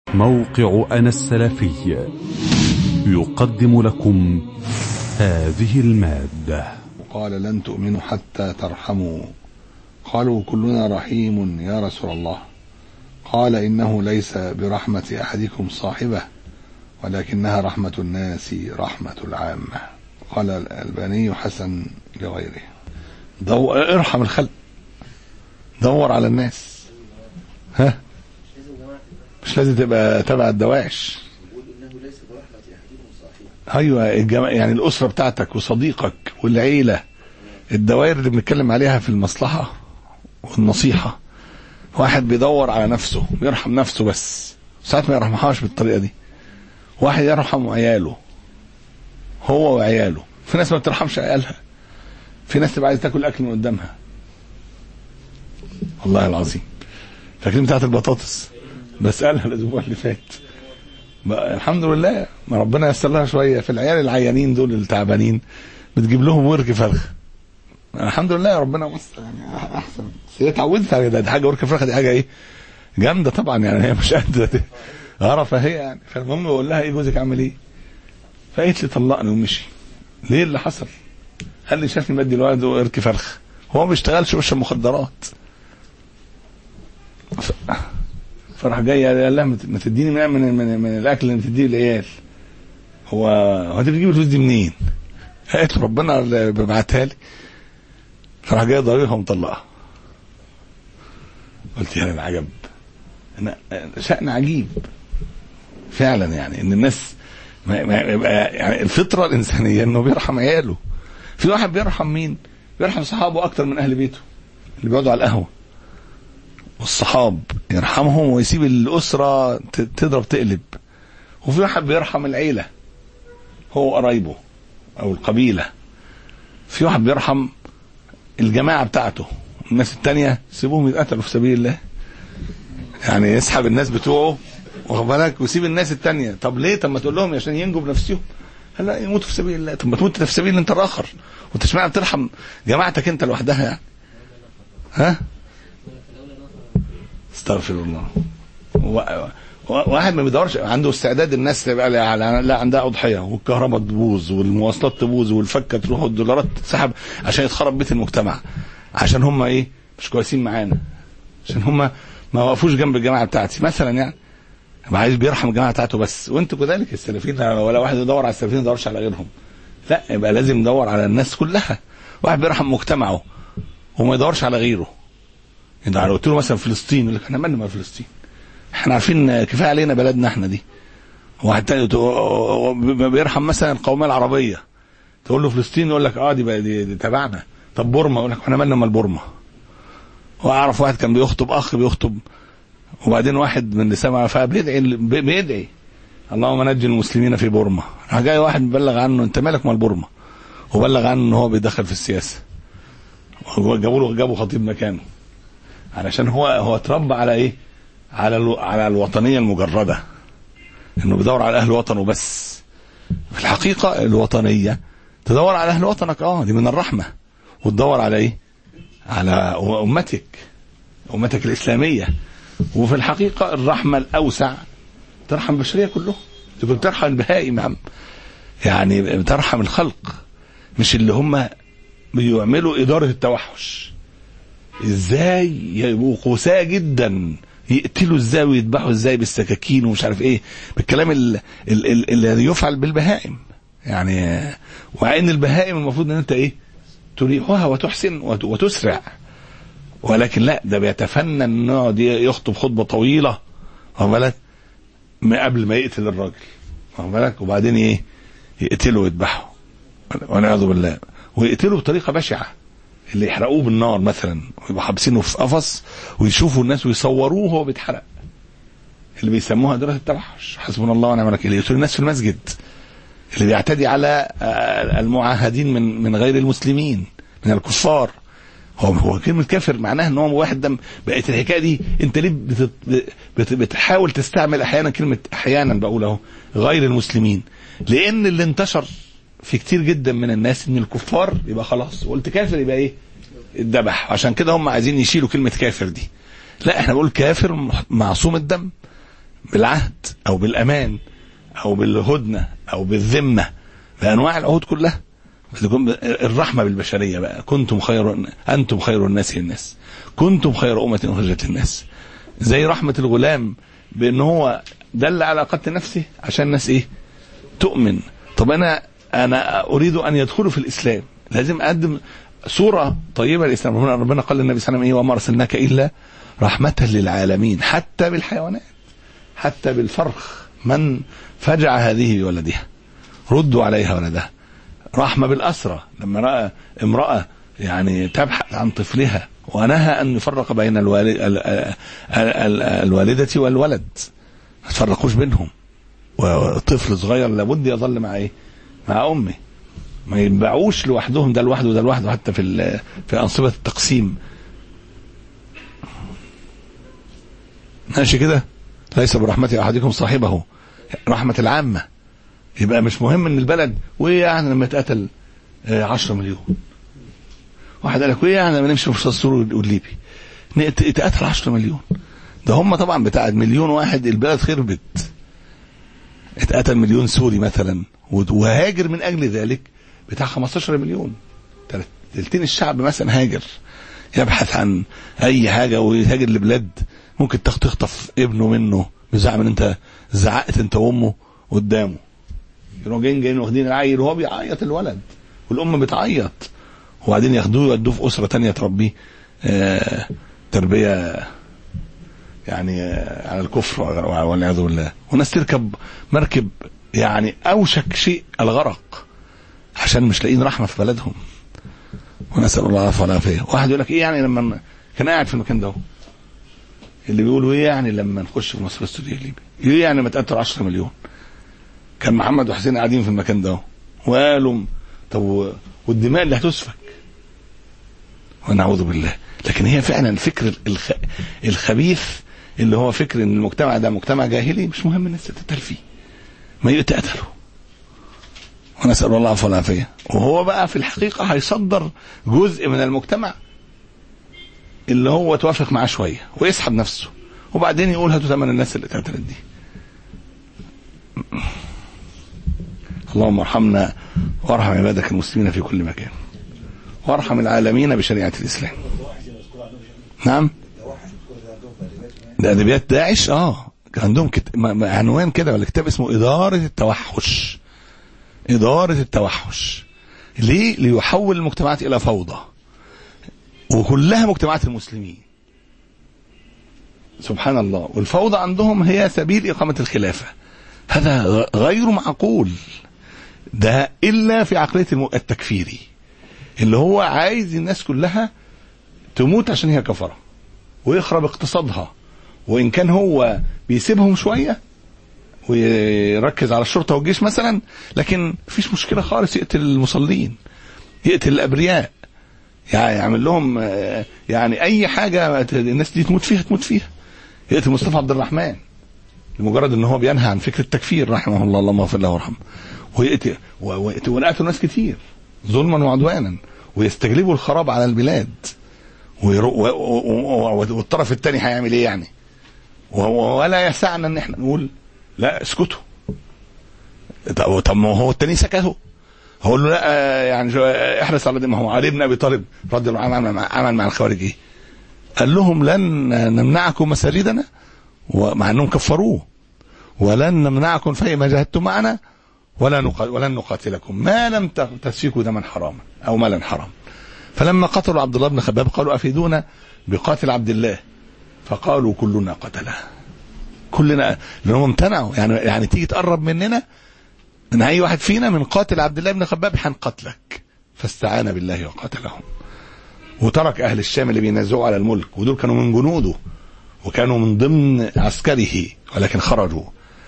موقع أنا السلفي يقدم لكم هذه المادة قال لن تؤمنوا حتى ترحموا قالوا كلنا رحيم يا رسول الله قال إنه ليس برحمة أحدكم صاحبه ولكنها رحمة الناس رحمة العامة قال الألباني حسن لغيره دو... ارحم الخلق دور على الناس ها مش لازم تبقى تبع الدواعش ايوه الجما... يعني الاسره بتاعتك وصديقك والعيله الدوائر اللي بنتكلم عليها في المصلحه والنصيحه واحد بيدور على نفسه بيرحم نفسه بس ساعات ما يرحمهاش بالطريقه دي واحد يرحم عياله هو وعياله في ناس ما بترحمش عيالها في ناس تبقى عايزه تاكل اكل من قدامها والله العظيم فاكرين بتاعت البطاطس بسالها الاسبوع اللي فات بقى الحمد لله ما ربنا يسر لها شويه في العيال العيانين دول التعبانين بتجيب لهم ورك فرخ الحمد لله ربنا وسع يعني احسن بس هي اتعودت على ده دي حاجه ورك فرخه دي حاجه ايه جامده طبعا يعني هي مش قادره عرفه هي يعني فالمهم بقول لها ايه جوزك عامل ايه؟ فقالت لي طلقني ومشي ليه اللي حصل؟ قال لي شافني بدي الولد ورك فرخ هو ما بيشتغلش وش مخدرات ف... فراح جاي قال لها ما تديني من من, من, من الاكل اللي تديه للعيال هو هو انت بتجيب الفلوس دي منين؟ قالت له ربنا اللي بيبعتها لي فراح جاي ضريبها ومطلقها قلت يا العجب أنا شأن عجيب فعلا يعني ان الناس ما ما يبقى يعني الفطره الانسانيه انه بيرحم عياله في واحد بيرحم مين؟ بيرحم صحابه اكتر من اهل بيته اللي بيقعدوا على القهوه والصحاب يرحمهم ويسيب الاسره تضرب تقلب وفي واحد بيرحم العيله هو قرايبه او القبيله في واحد بيرحم الجماعه بتاعته الناس التانية سيبوهم يتقتلوا في سبيل الله يعني يسحب الناس بتوعه واخد بالك ويسيب الناس التانية طب ليه طب ما تقول لهم عشان ينجوا بنفسهم هلا يموتوا في سبيل الله طب ما تموت في سبيل انت الاخر وانت اشمعنى بترحم جماعتك انت لوحدها يعني ها استغفر الله واحد ما بيدورش عنده استعداد الناس تبقى لا عندها اضحيه والكهرباء تبوظ والمواصلات تبوظ والفكه تروح والدولارات تتسحب عشان يتخرب بيت المجتمع عشان هم ايه مش كويسين معانا عشان هم ما وقفوش جنب الجماعه بتاعتي مثلا يعني يبقى عايز بيرحم الجماعه بتاعته بس وانتوا كذلك السلفيين ولا واحد يدور على السلفيين ما يدورش على غيرهم لا يبقى لازم ندور على الناس كلها واحد بيرحم مجتمعه وما يدورش على غيره يعني لو قلت له مثلا فلسطين يقول لك احنا مالنا مال فلسطين احنا عارفين كفايه علينا بلدنا احنا دي واحد تاني بيرحم مثلا القوميه العربيه تقول له فلسطين يقول لك اه دي, دي, دي تبعنا طب بورما يقول لك احنا مالنا مال بورما واعرف واحد كان بيخطب اخ بيخطب وبعدين واحد من النساء فبيدعي بيدعي اللهم نجي المسلمين في بورما راح جاي واحد مبلغ عنه انت مالك مال بورما وبلغ عنه ان هو بيدخل في السياسه جابوا له جابوا خطيب مكانه علشان هو هو اتربى على ايه؟ على الو... على الوطنيه المجرده انه بيدور على اهل وطنه بس في الحقيقه الوطنيه تدور على اهل وطنك اه دي من الرحمه وتدور على ايه؟ على امتك امتك الاسلاميه وفي الحقيقه الرحمه الاوسع ترحم البشريه كلهم تكون بترحم البهائم عم يعني بترحم الخلق مش اللي هم بيعملوا اداره التوحش ازاي يبقوا قساة جدا يقتلوا ازاي ويذبحوا ازاي بالسكاكين ومش عارف ايه بالكلام اللي يفعل بالبهائم يعني وعين البهائم المفروض ان انت ايه تريحها وتحسن وتسرع ولكن لا ده بيتفنن انه يقعد يخطب خطبه طويله واخد بالك قبل ما يقتل الراجل واخد بالك وبعدين ايه يقتله ويذبحه والعياذ بالله ويقتله بطريقه بشعه اللي يحرقوه بالنار مثلا ويبقوا حابسينه في قفص ويشوفوا الناس ويصوروه وهو بيتحرق اللي بيسموها دراسه التوحش حسبنا الله ونعم الوكيل يقتلوا الناس في المسجد اللي بيعتدي على المعاهدين من من غير المسلمين من الكفار هو هو كلمه كافر معناها ان هو واحد دم بقت الحكايه دي انت ليه بت بت بتحاول تستعمل احيانا كلمه احيانا بقول اهو غير المسلمين لان اللي انتشر في كتير جدا من الناس ان الكفار يبقى خلاص قلت كافر يبقى ايه اتذبح عشان كده هم عايزين يشيلوا كلمه كافر دي لا احنا بنقول كافر معصوم الدم بالعهد او بالامان او بالهدنه او بالذمه بانواع العهود كلها بتكون الرحمه بالبشريه بقى كنتم خير انتم خير الناس للناس كنتم خير امه اخرجت للناس زي رحمه الغلام بان هو دل على قتل نفسه عشان الناس ايه تؤمن طب انا انا اريد ان يدخلوا في الاسلام لازم اقدم صوره طيبه للاسلام هنا ربنا قال للنبي صلى الله عليه وسلم ايه وما ارسلناك الا رحمه للعالمين حتى بالحيوانات حتى بالفرخ من فجع هذه بولدها ردوا عليها ولدها رحمه بالاسرى لما راى امراه يعني تبحث عن طفلها ونهى ان يفرق بين الوالد ال- ال- ال- الوالده والولد ما تفرقوش بينهم وطفل صغير لابد يظل مع ايه؟ مع امه ما ينباعوش لوحدهم ده لوحده وده لوحده حتى في ال- في انصبه التقسيم ماشي كده ليس برحمة احدكم صاحبه رحمة العامة يبقى مش مهم ان البلد وايه يعني لما اتقتل 10 مليون واحد قال لك وايه يعني لما نمشي في السور والليبي نت- اتقتل 10 مليون ده هم طبعا بتاع مليون واحد البلد خربت اتقتل مليون سوري مثلا وهاجر من اجل ذلك بتاع 15 مليون تلت- تلتين الشعب مثلا هاجر يبحث عن اي حاجه ويهاجر لبلاد ممكن تخ- تخطف ابنه منه بزعم ان انت زعقت انت وامه قدامه يروحوا جايين جايين واخدين العيل وهو بيعيط الولد والام بتعيط وبعدين ياخدوه يودوه في اسره تانية تربيه آه تربيه يعني آه على الكفر والعياذ بالله وناس تركب مركب يعني اوشك شيء الغرق عشان مش لاقيين رحمه في بلدهم ونسال الله العفو والعافيه واحد يقول لك ايه يعني لما كان قاعد في المكان ده اللي بيقولوا ايه يعني لما نخش في مصر السوريه الليبي ايه يعني ما تقتل 10 مليون كان محمد وحسين قاعدين في المكان ده وقالوا طب و- والدماء اللي هتسفك ونعوذ بالله لكن هي فعلا الفكر الخ... الخبيث اللي هو فكر ان المجتمع ده مجتمع جاهلي مش مهم الناس تقتل فيه ما يتقتلوا ونسال الله العفو والعافيه وهو بقى في الحقيقه هيصدر جزء من المجتمع اللي هو توافق معاه شويه ويسحب نفسه وبعدين يقول هاتوا ثمن الناس اللي اتقتلت دي اللهم ارحمنا وارحم عبادك المسلمين في كل مكان وارحم العالمين بشريعه الاسلام نعم ده ادبيات داعش اه كان عندهم كت... م- م- عنوان كده ولا كتاب اسمه اداره التوحش اداره التوحش ليه ليحول المجتمعات الى فوضى وكلها مجتمعات المسلمين سبحان الله والفوضى عندهم هي سبيل إقامة الخلافة هذا غ- غير معقول ده إلا في عقلية الم- التكفيري اللي هو عايز الناس كلها تموت عشان هي كفرة ويخرب اقتصادها وإن كان هو بيسيبهم شوية ويركز على الشرطة والجيش مثلا لكن مفيش مشكلة خالص يقتل المصلين يقتل الأبرياء يعني يعمل لهم آه، يعني اي حاجه الناس دي تموت فيها تموت فيها يقتل مصطفى عبد الرحمن لمجرد ان هو بينهى عن فكره التكفير رحمه الله اللهم اغفر له وارحمه ويقتل و- ويقتل- ويقتل ناس كتير ظلما وعدوانا ويستجلبوا الخراب على البلاد ويرو و- و- و- والطرف الثاني هيعمل ايه يعني وهو- ولا يسعنا ان احنا نقول لا اسكتوا طب طب ما هو التاني سكتوا هقول له لا آه، يعني شو- آه، احرص على دي ما هو علي بن ابي طالب رضي الله عنه عمل مع, عمل مع الخوارج ايه؟ قال لهم لن نمنعكم مساجدنا ومع انهم كفروه ولن نمنعكم في ما جاهدتم معنا ولا نقا- ولن نقاتلكم ما لم ت- تسفكوا دما حراما او مالا حرام فلما قتلوا عبد الله بن خباب قالوا افيدونا بقاتل عبد الله فقالوا كلنا قتله كلنا لانهم امتنعوا يعني يعني تيجي تقرب مننا من اي واحد فينا من قاتل عبد الله بن خباب هنقتلك فاستعان بالله وقاتلهم وترك اهل الشام اللي بينازعوا على الملك ودول كانوا من جنوده وكانوا من ضمن عسكره ولكن خرجوا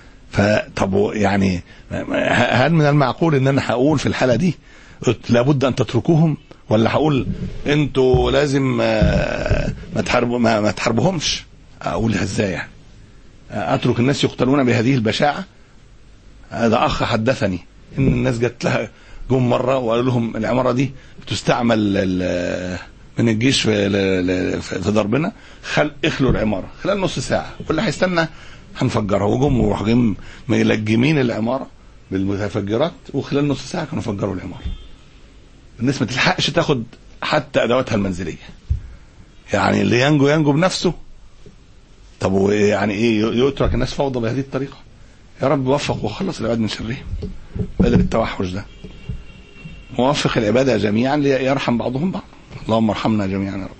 فطب يعني هل من المعقول ان انا هقول في الحاله دي لابد ان تتركوهم ولا هقول انتوا لازم آه، ما تحاربوا ما, ما تحاربوهمش اقولها ازاي يعني اترك الناس يقتلون بهذه البشاعه هذا اخ حدثني ان الناس جت لها جم مره وقالوا لهم العماره دي بتستعمل ال- من الجيش في ل- ل- في ضربنا خل اخلوا العماره خلال نص ساعه واللي هيستنى هنفجرها وجم وراحوا ملجمين العماره بالمتفجرات وخلال نص ساعه كانوا فجروا العماره الناس ما تلحقش تاخد حتى ادواتها المنزليه يعني اللي ينجو ينجو بنفسه طب ويعني ايه يترك الناس فوضى بهذه الطريقه يا رب وفق وخلص العباد من شرهم بدل التوحش ده ووفق العباد جميعا ليرحم بعضهم بعض اللهم ارحمنا جميعا يا رب